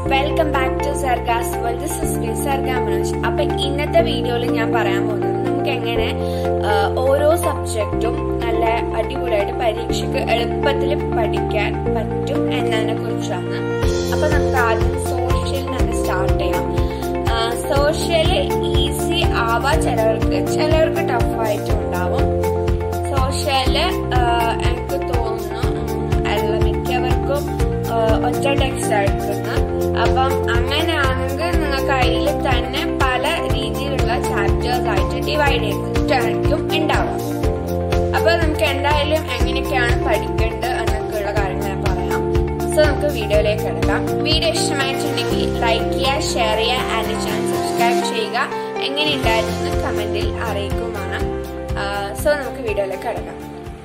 welcome back to Sarga's world this is me Sarga Manoj അപ്പൊ ഇന്നത്തെ വീഡിയോയിൽ ഞാൻ പറയാൻ പോകുന്നത് നമുക്ക് എങ്ങനെ ആ, ഓരോ സബ്ജക്റ്റും നല്ല അടിപൊളിയായിട്ട് പരീക്ഷയ്ക്ക് എളുപ്പത്തിൽ പഠിക്കാൻ പറ്റും എന്നതിനെ കുറിച്ചാണ് അപ്പൊ നമുക്ക് ആദ്യം സോഷ്യൽ തന്നെ സ്റ്റാർട്ട് ചെയ്യാം സോഷ്യല് ഈസി ആവാ ചിലവർക്ക് ചിലവർക്ക് ടഫായിട്ടും ഉണ്ടാവും സോഷ്യല് എനിക്ക് തോന്നുന്നു ഉം, അല്ല മിക്കവർക്കും ആ, ഒറ്റ ടെക്സ്റ്റ് ആയിരിക്കുന്ന അപ്പം അങ്ങനെയാണെങ്കിൽ നിങ്ങൾക്ക് അതിൽ തന്നെ പല രീതിയിലുള്ള ചാപ്റ്റേഴ്സ് ആയിട്ട് ഡിവൈഡ് ചെയ്തിട്ടായിരിക്കും ഉണ്ടാവുക അപ്പൊ നമുക്ക് എന്തായാലും എങ്ങനെയൊക്കെയാണ് പഠിക്കേണ്ടത് എന്നൊക്കെയുള്ള കാര്യങ്ങൾ ഞാൻ പറയാം സോ നമുക്ക് വീഡിയോയിലേക്ക് കിടക്കാം വീഡിയോ ഇഷ്ടമായിട്ടുണ്ടെങ്കിൽ ലൈക്ക് ചെയ്യുക ഷെയർ ചെയ്യുക ആൻഡ് ചാനൽ സബ്സ്ക്രൈബ് ചെയ്യുക എങ്ങനെ ഉണ്ടായിരുന്നു കമന്റിൽ അറിയിക്കുമാണ് സോ നമുക്ക് വീഡിയോയിലേക്ക് കിടക്കാം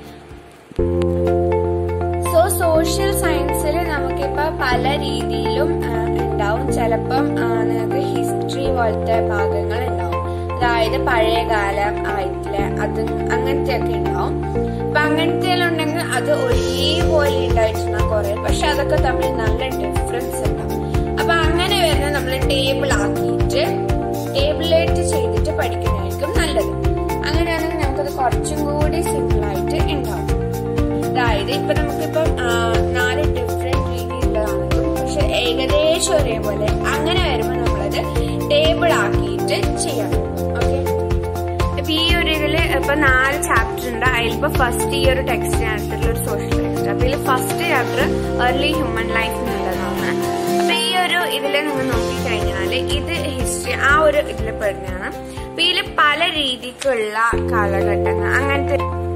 സോ സോഷ്യൽ സയൻസിൽ നമുക്കിപ്പോ പല രീതിയിലും ആ, ഉണ്ടാവും ചിലപ്പം ആ, നിങ്ങൾക്ക് ഹിസ്റ്ററി പോലത്തെ ഭാഗങ്ങൾ ഉണ്ടാവും അതായത് പഴയ കാലം ആയിട്ടില്ല അത് അങ്ങനത്തെ ഒക്കെ ഉണ്ടാവും അപ്പൊ അങ്ങനത്തെ ഉണ്ടെങ്കിൽ അത് ഒരേപോലെ ഉണ്ടായിട്ടുണ്ടാവും കുറെ പക്ഷെ അതൊക്കെ തമ്മിൽ നല്ല ഡിഫറൻസ് ഉണ്ടാവും അപ്പൊ അങ്ങനെ വരുന്ന നമ്മൾ ടേബിൾ ആക്കിയിട്ട് ടേബിളേറ്റ് ചെയ്തിട്ട് പഠിക്കുന്നതായിരിക്കും നല്ലത് അങ്ങനെയാണെങ്കിൽ നമുക്കത് കുറച്ചും കൂടി സിമ്പിൾ ആയിട്ട് ഉണ്ടാവും അതായത് ഇപ്പൊ നമുക്കിപ്പം ആ, നാല് ഡിഫറെന്റ് രീതിയിലുള്ളതാണെങ്കിലും പക്ഷെ ഏകദേശം ഒരേപോലെ അങ്ങനെ വരുമ്പോൾ നമ്മളത് ടേബിൾ ആക്കിയിട്ട് ചെയ്യണം ഓക്കെ ഇപ്പൊ ഈ ഒരു ഇതില് ഇപ്പൊ നാല് ചാപ്റ്റർ ഉണ്ട് അതിലിപ്പോ ഫസ്റ്റ് ഈ ഒരു ടെക്സ്റ്റ് എടുത്തിട്ടുള്ള ഒരു സോഷ്യൽ ടെക്സ്റ്റ് അപ്പൊ ഇതിൽ first chapter early human life എന്നുള്ളതാണ് അപ്പൊ ഈ ഒരു ഇതില് നിങ്ങൾ നോക്കിക്കഴിഞ്ഞാല് ഇത് ഹിസ്റ്ററി ആ ഒരു ഇതിൽ പെടുന്നതാണ് അപ്പൊ ഇതില് പല രീതിക്കുള്ള കാലഘട്ടങ്ങൾ അങ്ങനത്തെ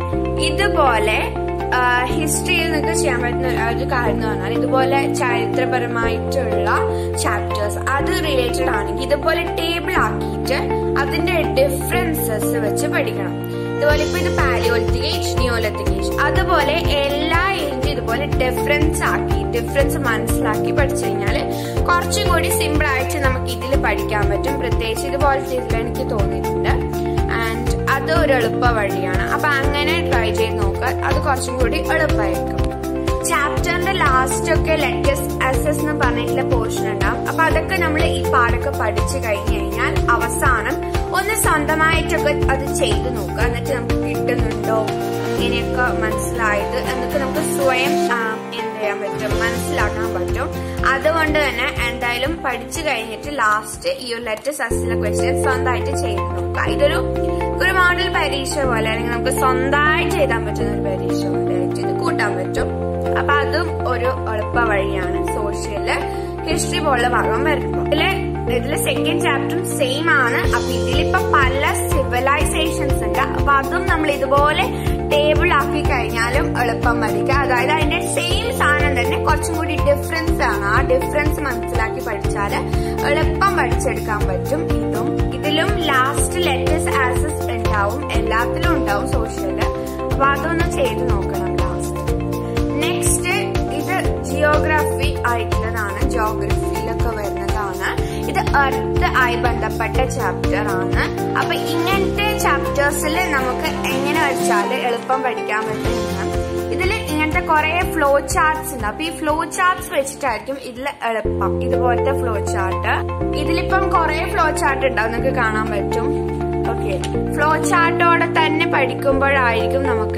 ഇതുപോലെ ഹിസ്റ്ററിയിൽ നിങ്ങൾക്ക് ചെയ്യാൻ പറ്റുന്ന ഒരു കാര്യം എന്ന് പറഞ്ഞാൽ ഇതുപോലെ ചരിത്രപരമായിട്ടുള്ള ചാപ്റ്റേഴ്സ് അത് റിലേറ്റഡ് ആണെങ്കിൽ ഇതുപോലെ ടേബിൾ ആക്കിയിട്ട് അതിന്റെ ഡിഫറൻസസ് വെച്ച് പഠിക്കണം ഇതുപോലെ ഇപ്പൊ ഇത് പാലിയോലിത്തിക് ഏജ് നിയോലിത്തിക് ഏജ് അതുപോലെ എല്ലാ ഏജ് ഇതുപോലെ ഡിഫറൻസ് ആക്കി ഡിഫറൻസ് മനസ്സിലാക്കി പഠിച്ചു കഴിഞ്ഞാൽ കുറച്ചും കൂടി സിമ്പിൾ ആയിട്ട് നമുക്ക് ഇതിൽ പഠിക്കാൻ പറ്റും പ്രത്യേകിച്ച് ഇതുപോലത്തെ ഇതിൽ എനിക്ക് തോന്നിയിട്ടുണ്ട് ആൻഡ് അത് ഒരു എളുപ്പ വഴിയാണ് അപ്പൊ അങ്ങനെ ട്രൈ ചെയ്ത് നോക്കുക അത് കുറച്ചും കൂടി എളുപ്പമായിരിക്കും ചാപ്റ്ററിന്റെ ലാസ്റ്റ് ഒക്കെ ലെറ്റസ് അസസ് എന്ന് പറഞ്ഞിട്ടുള്ള പോർഷൻ ഉണ്ടാവും അപ്പൊ അതൊക്കെ നമ്മൾ ഈ പാടൊക്കെ പഠിച്ചു കഴിഞ്ഞു കഴിഞ്ഞാൽ അവസാനം ഒന്ന് സ്വന്തമായിട്ടൊക്കെ അത് ചെയ്തു നോക്കുക എന്നിട്ട് നമുക്ക് കിട്ടുന്നുണ്ടോ ഇങ്ങനെയൊക്കെ മനസ്സിലായത് എന്നൊക്കെ നമുക്ക് സ്വയം ആ, എന്ത് ചെയ്യാൻ പറ്റും മനസ്സിലാക്കാൻ പറ്റും അതുകൊണ്ട് തന്നെ എന്തായാലും പഠിച്ചു കഴിഞ്ഞിട്ട് ലാസ്റ്റ് ഈ ഒരു ലെറ്റർ സസിലെ ക്വസ്റ്റ്യൻ സ്വന്തമായിട്ട് ചെയ്ത് നോക്കുക ഇതൊരു ഒരു മോഡൽ പരീക്ഷ പോലെ അല്ലെങ്കിൽ നമുക്ക് സ്വന്തമായിട്ട് എഴുതാൻ പറ്റുന്ന ഒരു പരീക്ഷ പോലെ ആയിട്ട് ഇത് കൂട്ടാൻ പറ്റും അപ്പൊ അതും ഒരു എളുപ്പ വഴിയാണ് സോഷ്യല് ഹിസ്റ്ററി പോലുള്ള ഭാഗം വരുമ്പോൾ ഇതില് ഇതില് സെക്കൻഡ് ചാപ്റ്ററും സെയിം ആണ് അപ്പൊ ഇതിലിപ്പോ പല സിവിലൈസേഷൻസ് ഉണ്ട് അപ്പൊ അതും നമ്മൾ ഇതുപോലെ ടേബിൾ ആക്കി കഴിഞ്ഞാലും എളുപ്പം പഠിക്കുക അതായത് അതിന്റെ സെയിം സാധനം തന്നെ കുറച്ചും കൂടി ഡിഫറൻസ് ആണ് ആ ഡിഫറൻസ് മനസ്സിലാക്കി പഠിച്ചാല് എളുപ്പം പഠിച്ചെടുക്കാൻ പറ്റും ഇതും ഇതിലും ലാസ്റ്റ് ലെറ്റേഴ്സ് ആസസ് ഉണ്ടാവും എല്ലാത്തിലും ഉണ്ടാവും സോഷ്യല് അപ്പൊ അതൊന്ന് ചെയ്ത് നോക്കണം ലാസ്റ്റ് നെക്സ്റ്റ് ഇത് ജിയോഗ്രഫി ആയിട്ടുള്ളതാണ് ജോഗ്രഫിയിലൊക്കെ വരുന്നതാണ് ഇത് എർത്ത് ആയി ബന്ധപ്പെട്ട ചാപ്റ്റർ ആണ് അപ്പൊ ഇങ്ങനത്തെ ചാപ്റ്റേഴ്സിൽ നമുക്ക് എങ്ങനെ വെച്ചാൽ എളുപ്പം പഠിക്കാൻ പറ്റുന്നതാണ് ഇതിൽ ഇങ്ങനത്തെ കുറെ ഫ്ലോ ചാർട്ട്സ് ഉണ്ട് അപ്പൊ ഈ ഫ്ലോ ചാർട്ട്സ് വെച്ചിട്ടായിരിക്കും ഇതിൽ എളുപ്പം ഇതുപോലത്തെ ഫ്ലോ ചാർട്ട് ഇതിലിപ്പം കുറെ ഫ്ലോ ചാർട്ട് ഉണ്ടാവും നിങ്ങൾക്ക് കാണാൻ പറ്റും ഓക്കെ ഫ്ലോ ചാർട്ടോടെ തന്നെ പഠിക്കുമ്പോഴായിരിക്കും നമുക്ക്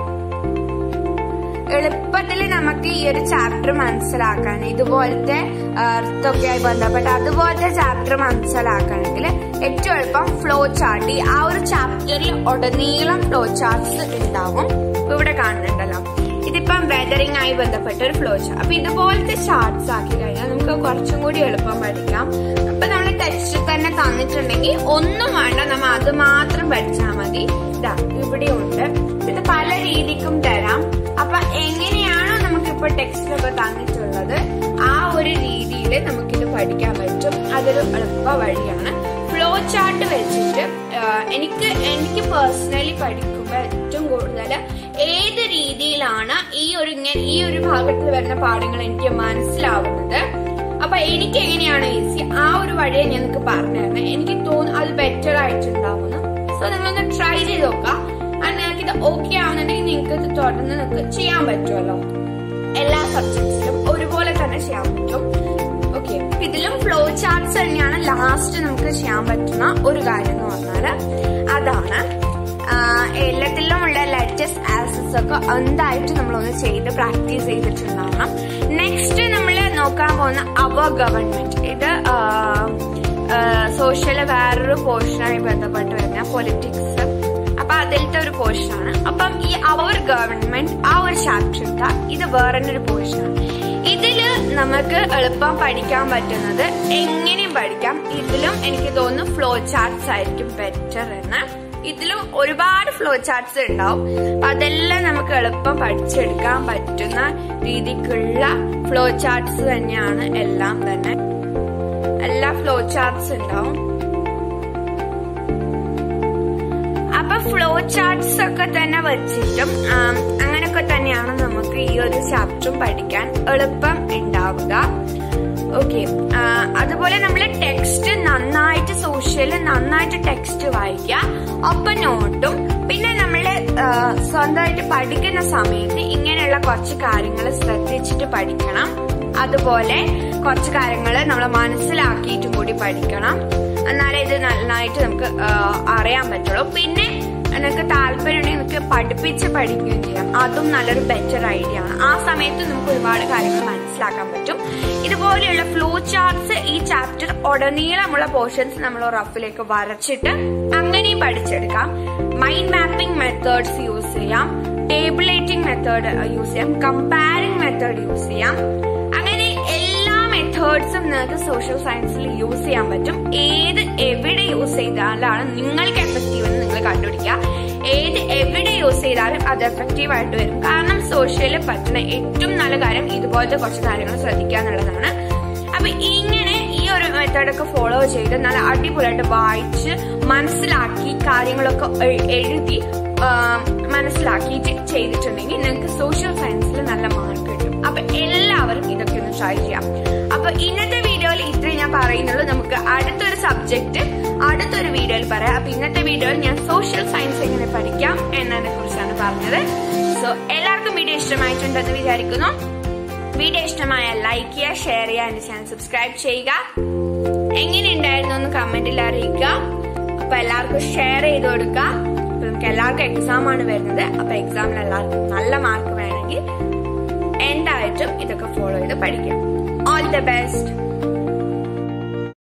എളുപ്പത്തിൽ നമുക്ക് ഈ ഒരു ചാപ്റ്റർ മനസ്സിലാക്കാൻ ഇതുപോലത്തെ അർത്ഥമൊക്കെ ആയി ബന്ധപ്പെട്ട് അതുപോലത്തെ ചാപ്റ്റർ മനസ്സിലാക്കണമെങ്കിൽ ഏറ്റവും എളുപ്പം ഫ്ലോ ചാർട്ട് ആ ഒരു ചാപ്റ്ററിൽ ഉടനീളം ഫ്ലോ ചാർട്ട്സ് ഉണ്ടാവും ഇപ്പൊ ഇവിടെ കാണുന്നുണ്ടല്ലോ ഇതിപ്പം വെതറിംഗ് ആയി ബന്ധപ്പെട്ട ഒരു ഫ്ലോ ചാർട്ട് അപ്പൊ ഇതുപോലത്തെ ചാർട്ട്സ് ആക്കി കഴിഞ്ഞാൽ നമുക്ക് കുറച്ചും കൂടി എളുപ്പം പഠിക്കാം അപ്പൊ നമ്മൾ ടെക്സ്റ്റ് തന്നെ തന്നിട്ടുണ്ടെങ്കിൽ ഒന്നും വേണ്ട നമ്മൾ അത് മാത്രം പഠിച്ചാൽ മതി ഇതാ ഇവിടെയുണ്ട് ഇത് പല രീതിക്കും തരാം അപ്പൊ എങ്ങനെയാണോ നമുക്കിപ്പോ ടെക്സ്റ്റിലൊക്കെ തന്നിട്ടുള്ളത് ആ ഒരു രീതിയിൽ നമുക്കിത് പഠിക്കാൻ പറ്റും അതൊരു എളുപ്പ വഴിയാണ് ഫ്ലോ ചാർട്ട് വെച്ചിട്ട് ആ, എനിക്ക് എനിക്ക് പേഴ്സണലി പഠിക്കുമ്പോൾ ഏറ്റവും കൂടുതൽ ഏത് രീതിയിലാണ് ഈ ഒരു ഇങ്ങനെ ഈ ഒരു ഭാഗത്തിൽ വരുന്ന പാഠങ്ങൾ എനിക്ക് മനസ്സിലാവുന്നത് അപ്പൊ എനിക്ക് എങ്ങനെയാണ് ഈസി ആ ഒരു വഴിയെ ഞാൻ നിങ്ങൾക്ക് പറഞ്ഞു തരുന്നത് എനിക്ക് തോന്നുന്നു അത് ബെറ്റർ ആയിട്ടുണ്ടാവുന്നു സോ നിങ്ങളൊന്ന് ട്രൈ ചെയ്ത് നോക്കാം അത് നിങ്ങൾക്ക് ഇത് ഓക്കെ ആവുന്നുണ്ടെങ്കിൽ നിങ്ങൾക്ക് ഇത് തുടർന്ന് നിങ്ങൾക്ക് ചെയ്യാൻ പറ്റുമല്ലോ എല്ലാ സബ്ജക്ട്സിലും ഒരുപോലെ തന്നെ ചെയ്യാൻ പറ്റും ഓക്കെ ഇതിലും ഫ്ലോ ചാർട്ട്സ് തന്നെയാണ് ലാസ്റ്റ് നമുക്ക് ചെയ്യാൻ പറ്റുന്ന ഒരു കാര്യം എന്ന് പറഞ്ഞാല് അതാണ് ആഹ് എല്ലാത്തിലും ഉള്ള ലെറ്റസ്റ്റ് ആസസ് ഒക്കെ എന്തായിട്ട് നമ്മളൊന്ന് ചെയ്ത് പ്രാക്ടീസ് ചെയ്തിട്ടുണ്ടാവണം നെക്സ്റ്റ് നമ്മൾ നോക്കാൻ പോകുന്ന അവർ ഗവൺമെന്റ് ഇത് സോഷ്യല് വേറൊരു പോർഷനായി ബന്ധപ്പെട്ട് വരുന്ന പൊളിറ്റിക്സ് അപ്പൊ അതിലത്തെ ഒരു പോർഷനാണ് അപ്പം ഈ അവർ ഗവൺമെന്റ് ആ ഒരു ചാപ്റ്റർ എടുത്ത ഇത് വേറെ ഒരു പോർഷനാണ് ഇതില് നമുക്ക് എളുപ്പം പഠിക്കാൻ പറ്റുന്നത് എങ്ങനെയും പഠിക്കാം ഇതിലും എനിക്ക് തോന്നുന്നു ഫ്ലോ ചാർട്ട്സ് ആയിരിക്കും ബെറ്റർ എന്ന് ഇതിലും ഒരുപാട് ഫ്ലോ ചാർട്ട്സ് ഉണ്ടാവും അപ്പൊ അതെല്ലാം നമുക്ക് എളുപ്പം പഠിച്ചെടുക്കാൻ പറ്റുന്ന രീതിക്കുള്ള ഫ്ലോ ചാർട്ട്സ് തന്നെയാണ് എല്ലാം തന്നെ എല്ലാ ഫ്ലോ ചാർട്ട്സ് ഉണ്ടാവും അപ്പൊ ഫ്ലോ ചാർട്ട്സ് ഒക്കെ തന്നെ വെച്ചിട്ടും ആം, അങ്ങനെയൊക്കെ തന്നെയാണ് നമുക്ക് ഈ ഒരു ചാപ്റ്ററും പഠിക്കാൻ എളുപ്പം ഉണ്ടാവുക ഓക്കെ അതുപോലെ നമ്മൾ ടെക്സ്റ്റ് നന്നായിട്ട് സോഷ്യല് നന്നായിട്ട് ടെക്സ്റ്റ് വായിക്കുക ഒപ്പം നോട്ടും പിന്നെ നമ്മൾ സ്വന്തമായിട്ട് പഠിക്കുന്ന സമയത്ത് ഇങ്ങനെയുള്ള കുറച്ച് കാര്യങ്ങൾ ശ്രദ്ധിച്ചിട്ട് പഠിക്കണം അതുപോലെ കുറച്ച് കാര്യങ്ങൾ നമ്മൾ മനസ്സിലാക്കിയിട്ടും കൂടി പഠിക്കണം എന്നാലേ ഇത് നന്നായിട്ട് നമുക്ക് ആ, അറിയാൻ പറ്റുള്ളൂ പിന്നെ നിനക്ക് താല്പര്യമുണ്ടെങ്കിൽ നിനക്ക് പഠിപ്പിച്ച് പഠിക്കുകയും ചെയ്യാം അതും നല്ലൊരു ബെറ്റർ ഐഡിയ ആണ് ആ സമയത്ത് നമുക്ക് ഒരുപാട് കാര്യങ്ങൾ മനസ്സിലാക്കാൻ പറ്റും ഇതുപോലെയുള്ള ഫ്ലോ ചാർട്ട്സ് ഈ ചാപ്റ്റർ ഉടനീളമുള്ള പോർഷൻസ് നമ്മൾ റഫിലേക്ക് വരച്ചിട്ട് അങ്ങനെയും പഠിച്ചെടുക്കാം മൈൻഡ് മാപ്പിംഗ് മെത്തേഡ്സ് യൂസ് ചെയ്യാം ടേബിളേറ്റിംഗ് മെത്തേഡ് യൂസ് ചെയ്യാം കമ്പാരിംഗ് മെത്തേഡ് യൂസ് ചെയ്യാം അങ്ങനെ എല്ലാ മെത്തേഡ്സും നിങ്ങൾക്ക് സോഷ്യൽ സയൻസിൽ യൂസ് ചെയ്യാൻ പറ്റും ഏത് എവിടെ യൂസ് ചെയ്താലാണ് നിങ്ങൾക്ക് എഫക്റ്റീവ് എന്ന് നിങ്ങൾ കണ്ടുപിടിക്കുക ഏത് എവിടെ യൂസ് ചെയ്താലും അത് എഫക്റ്റീവ് ആയിട്ട് വരും കാരണം സോഷ്യലിൽ പറ്റുന്ന ഏറ്റവും നല്ല കാര്യം ഇതുപോലത്തെ കുറച്ച് കാര്യങ്ങൾ ശ്രദ്ധിക്കുക എന്നുള്ളതാണ് അപ്പൊ ഇങ്ങനെ ഈ ഒരു മെത്തേഡൊക്കെ ഫോളോ ചെയ്ത് നല്ല അടിപൊളിയായിട്ട് വായിച്ച് മനസ്സിലാക്കി കാര്യങ്ങളൊക്കെ എ- എഴുതി ആ, മനസ്സിലാക്കിയിട്ട് ചെയ്തിട്ടുണ്ടെങ്കിൽ നിങ്ങൾക്ക് സോഷ്യൽ സയൻസിൽ നല്ല മാർക്ക് കിട്ടും അപ്പൊ എല്ലാവരും ഇതൊക്കെ ഒന്ന് ട്രൈ ചെയ്യാം അപ്പൊ ഇന്നത്തെ വീഡിയോയിൽ ഇത്രയും ഞാൻ പറയുന്നുള്ളൂ നമുക്ക് അടുത്തൊരു സബ്ജക്ട് അടുത്തൊരു വീഡിയോയിൽ പറയാം അപ്പൊ ഇന്നത്തെ വീഡിയോയിൽ ഞാൻ സോഷ്യൽ സയൻസ് എങ്ങനെ പഠിക്കാം എന്നതിനെ കുറിച്ചാണ് പറഞ്ഞത് സോ എല്ലാവർക്കും വീഡിയോ ഇഷ്ടമായിട്ടുണ്ടെന്ന് വിചാരിക്കുന്നു വീഡിയോ ഇഷ്ടമായ ലൈക്ക് ചെയ്യുക ഷെയർ ചെയ്യുക എന്റെ ചാനൽ സബ്സ്ക്രൈബ് ചെയ്യുക എങ്ങനെയുണ്ടായിരുന്നു എന്ന് കമന്റിൽ അറിയിക്കുക അപ്പൊ എല്ലാവർക്കും ഷെയർ ചെയ്ത് കൊടുക്കുക അപ്പൊ നമുക്ക് എല്ലാവർക്കും എക്സാം ആണ് വരുന്നത് അപ്പൊ എക്സാമിൽ എല്ലാവർക്കും നല്ല മാർക്ക് വേണമെങ്കിൽ എന്തായിട്ടും ഇതൊക്കെ ഫോളോ ചെയ്ത് പഠിക്കാം ഓൾ ദ ബെസ്റ്റ്